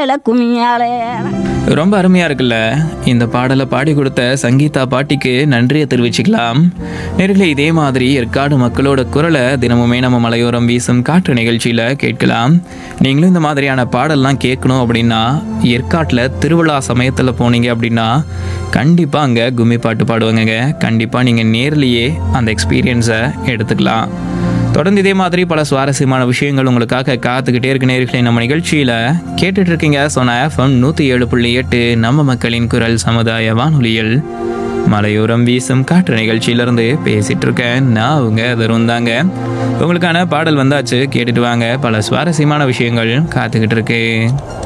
கும்மியாலேல கும்மியாலேல ரொம்ப அருமையா இருக்குல்ல இந்த பாடலை பாடி கொடுத்த சங்கீதா பாட்டிக்கு நன்றியை தெரிவிச்சுக்கலாம் நேரில் இதே மாதிரி ஏற்காடு மக்களோட குரலை தினமுமே நம்ம மலையோரம் வீசும் காற்று நிகழ்ச்சியில கேட்கலாம் நீங்களும் இந்த மாதிரியான பாடல்லாம் கேட்கணும் அப்படின்னா ஏற்காட்டில் திருவிழா சமயத்தில் போனீங்க அப்படின்னா கண்டிப்பாக அங்கே கும்மி பாட்டு பாடுவாங்கங்க கண்டிப்பாக நீங்கள் நேர்லேயே அந்த எக்ஸ்பீரியன்ஸை எடுத்துக்கலாம் தொடர்ந்து இதே மாதிரி பல சுவாரஸ்யமான விஷயங்கள் உங்களுக்காக காத்துக்கிட்டே இருக்க நேர்களை நம்ம நிகழ்ச்சியில் கேட்டுட்டு இருக்கீங்க சொன்ன எஃப்எம் நூற்றி ஏழு புள்ளி எட்டு நம்ம மக்களின் குரல் சமுதாய வானொலியில் மலையோரம் வீசும் காற்று நிகழ்ச்சியிலிருந்து பேசிட்டு இருக்கேன் நான் அவங்க தருண் தாங்க உங்களுக்கான பாடல் வந்தாச்சு கேட்டுட்டு வாங்க பல சுவாரஸ்யமான விஷயங்கள் காத்துக்கிட்டு இருக்கு